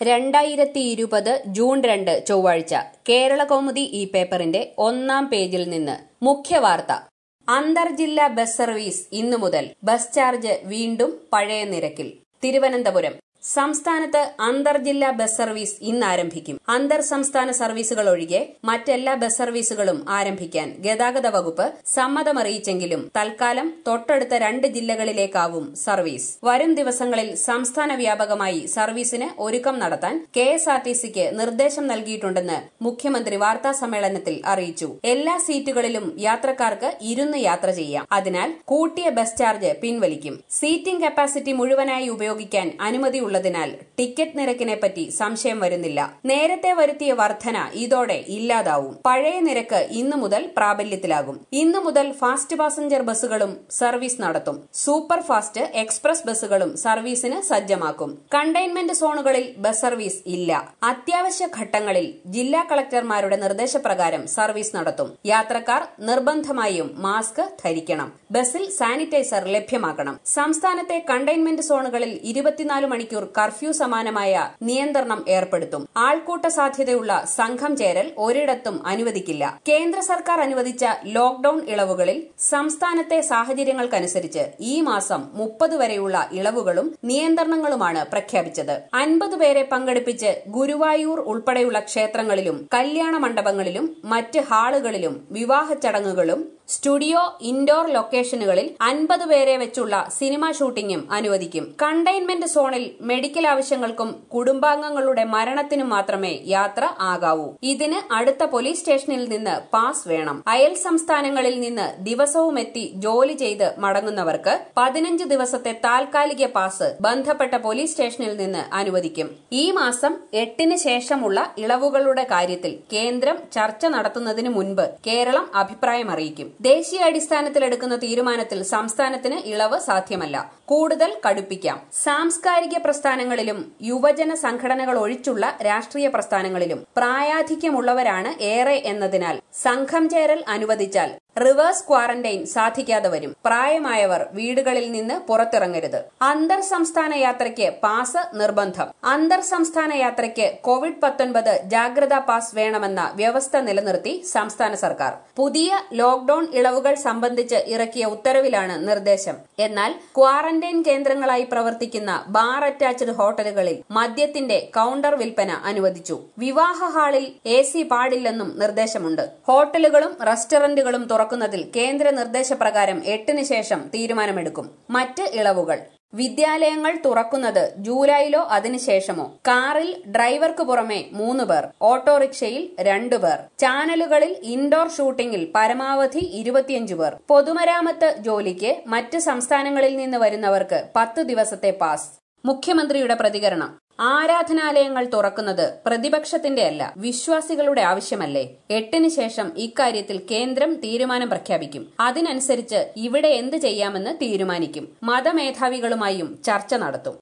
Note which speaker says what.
Speaker 1: രണ്ടായിരത്തി ഇരുപത് ജൂൺ രണ്ട് ചൊവ്വാഴ്ച കേരള കൗമുദി ഈ പേപ്പറിന്റെ ഒന്നാം പേജിൽ നിന്ന് മുഖ്യവാർത്ത അന്തർജില്ലാ ബസ് സർവീസ് ഇന്നു മുതൽ ബസ് ചാർജ് വീണ്ടും പഴയ നിരക്കിൽ തിരുവനന്തപുരം സംസ്ഥാനത്ത് അന്തർജില്ലാ ബസ് സർവീസ് ഇന്ന് ആരംഭിക്കും അന്തർ സംസ്ഥാന സർവീസുകൾ ഒഴികെ മറ്റെല്ലാ ബസ് സർവീസുകളും ആരംഭിക്കാൻ ഗതാഗത വകുപ്പ് സമ്മതമറിയിച്ചെങ്കിലും തൽക്കാലം തൊട്ടടുത്ത രണ്ട് ജില്ലകളിലേക്കാവും സർവീസ് വരും ദിവസങ്ങളിൽ സംസ്ഥാന വ്യാപകമായി സർവീസിന് ഒരുക്കം നടത്താൻ കെ എസ് ആർ ടി സിക്ക് നിർദ്ദേശം നൽകിയിട്ടുണ്ടെന്ന് മുഖ്യമന്ത്രി വാർത്താ സമ്മേളനത്തിൽ അറിയിച്ചു എല്ലാ സീറ്റുകളിലും യാത്രക്കാർക്ക് ഇരുന്ന് യാത്ര ചെയ്യാം അതിനാൽ കൂട്ടിയ ബസ് ചാർജ് പിൻവലിക്കും സീറ്റിംഗ് കപ്പാസിറ്റി മുഴുവനായി ഉപയോഗിക്കാൻ അനുമതി ഉള്ളതിനാൽ ടിക്കറ്റ് നിരക്കിനെ പറ്റി സംശയം വരുന്നില്ല നേരത്തെ വരുത്തിയ വർധന ഇതോടെ ഇല്ലാതാവും പഴയ നിരക്ക് ഇന്നു മുതൽ പ്രാബല്യത്തിലാകും ഇന്നു മുതൽ ഫാസ്റ്റ് പാസഞ്ചർ ബസ്സുകളും സർവീസ് നടത്തും സൂപ്പർ ഫാസ്റ്റ് എക്സ്പ്രസ് ബസ്സുകളും സർവീസിന് സജ്ജമാക്കും കണ്ടെയ്ൻമെന്റ് സോണുകളിൽ ബസ് സർവീസ് ഇല്ല അത്യാവശ്യ ഘട്ടങ്ങളിൽ ജില്ലാ കളക്ടർമാരുടെ നിർദ്ദേശപ്രകാരം സർവീസ് നടത്തും യാത്രക്കാർ നിർബന്ധമായും മാസ്ക് ധരിക്കണം ബസ്സിൽ സാനിറ്റൈസർ ലഭ്യമാക്കണം സംസ്ഥാനത്തെ കണ്ടെയ്ൻമെന്റ് സോണുകളിൽ ഇരുപത്തിനാല് മണിക്കൂർ കർഫ്യൂ സമാനമായ നിയന്ത്രണം ഏർപ്പെടുത്തും ആൾക്കൂട്ട സാധ്യതയുള്ള സംഘം ചേരൽ ഒരിടത്തും അനുവദിക്കില്ല കേന്ദ്ര സർക്കാർ അനുവദിച്ച ലോക്ഡൌൺ ഇളവുകളിൽ സംസ്ഥാനത്തെ സാഹചര്യങ്ങൾക്കനുസരിച്ച് ഈ മാസം മുപ്പത് വരെയുള്ള ഇളവുകളും നിയന്ത്രണങ്ങളുമാണ് പ്രഖ്യാപിച്ചത് അൻപത് പേരെ പങ്കെടുപ്പിച്ച് ഗുരുവായൂർ ഉൾപ്പെടെയുള്ള ക്ഷേത്രങ്ങളിലും കല്യാണ മണ്ഡപങ്ങളിലും മറ്റ് ഹാളുകളിലും വിവാഹ ചടങ്ങുകളും സ്റ്റുഡിയോ ഇൻഡോർ ലൊക്കേഷനുകളിൽ അൻപത് പേരെ വെച്ചുള്ള സിനിമാ ഷൂട്ടിംഗും അനുവദിക്കും കണ്ടെയ്ൻമെന്റ് സോണിൽ മെഡിക്കൽ ആവശ്യങ്ങൾക്കും കുടുംബാംഗങ്ങളുടെ മരണത്തിനും മാത്രമേ യാത്ര ആകാവൂ ഇതിന് അടുത്ത പോലീസ് സ്റ്റേഷനിൽ നിന്ന് പാസ് വേണം അയൽ സംസ്ഥാനങ്ങളിൽ നിന്ന് ദിവസവും എത്തി ജോലി ചെയ്ത് മടങ്ങുന്നവർക്ക് പതിനഞ്ച് ദിവസത്തെ താൽക്കാലിക പാസ് ബന്ധപ്പെട്ട പോലീസ് സ്റ്റേഷനിൽ നിന്ന് അനുവദിക്കും ഈ മാസം എട്ടിന് ശേഷമുള്ള ഇളവുകളുടെ കാര്യത്തിൽ കേന്ദ്രം ചർച്ച നടത്തുന്നതിന് മുൻപ് കേരളം അഭിപ്രായം അറിയിക്കും ദേശീയ അടിസ്ഥാനത്തിലെടുക്കുന്ന തീരുമാനത്തിൽ സംസ്ഥാനത്തിന് ഇളവ് സാധ്യമല്ല കൂടുതൽ കടുപ്പിക്കാം സാംസ്കാരിക പ്രസ്ഥാനങ്ങളിലും യുവജന സംഘടനകൾ ഒഴിച്ചുള്ള രാഷ്ട്രീയ പ്രസ്ഥാനങ്ങളിലും പ്രായാധിക്യമുള്ളവരാണ് ഏറെ എന്നതിനാൽ സംഘം ചേരൽ അനുവദിച്ചാൽ റിവേഴ്സ് ക്വാറന്റൈൻ സാധിക്കാതെ വരും പ്രായമായവർ വീടുകളിൽ നിന്ന് പുറത്തിറങ്ങരുത് അന്തർ സംസ്ഥാന യാത്രയ്ക്ക് പാസ് നിർബന്ധം അന്തർ സംസ്ഥാന യാത്രയ്ക്ക് കോവിഡ് പത്തൊൻപത് ജാഗ്രതാ പാസ് വേണമെന്ന വ്യവസ്ഥ നിലനിർത്തി സംസ്ഥാന സർക്കാർ പുതിയ ലോക്ഡൌൺ ഇളവുകൾ സംബന്ധിച്ച് ഇറക്കിയ ഉത്തരവിലാണ് നിർദ്ദേശം എന്നാൽ ക്വാറന്റൈൻ കേന്ദ്രങ്ങളായി പ്രവർത്തിക്കുന്ന ബാർ അറ്റാച്ച്ഡ് ഹോട്ടലുകളിൽ മദ്യത്തിന്റെ കൌണ്ടർ വിൽപ്പന അനുവദിച്ചു വിവാഹ ഹാളിൽ എ സി പാടില്ലെന്നും നിർദ്ദേശമുണ്ട് ഹോട്ടലുകളും റെസ്റ്റോറന്റുകളും തുറക്കുന്നതിൽ കേന്ദ്ര നിർദ്ദേശപ്രകാരം എട്ടിന് ശേഷം തീരുമാനമെടുക്കും മറ്റ് ഇളവുകൾ വിദ്യാലയങ്ങൾ തുറക്കുന്നത് ജൂലൈയിലോ അതിനുശേഷമോ കാറിൽ ഡ്രൈവർക്ക് പുറമെ മൂന്ന് പേർ ഓട്ടോറിക്ഷയിൽ രണ്ടു പേർ ചാനലുകളിൽ ഇൻഡോർ ഷൂട്ടിംഗിൽ പരമാവധി ഇരുപത്തിയഞ്ചു പേർ പൊതുമരാമത്ത് ജോലിക്ക് മറ്റ് സംസ്ഥാനങ്ങളിൽ നിന്ന് വരുന്നവർക്ക് പത്ത് ദിവസത്തെ പാസ് മുഖ്യമന്ത്രിയുടെ പ്രതികരണം ആരാധനാലയങ്ങൾ തുറക്കുന്നത് പ്രതിപക്ഷത്തിന്റെ അല്ല വിശ്വാസികളുടെ ആവശ്യമല്ലേ എട്ടിന് ശേഷം ഇക്കാര്യത്തിൽ കേന്ദ്രം തീരുമാനം പ്രഖ്യാപിക്കും അതിനനുസരിച്ച് ഇവിടെ എന്ത് ചെയ്യാമെന്ന് തീരുമാനിക്കും മതമേധാവികളുമായും ചർച്ച നടത്തും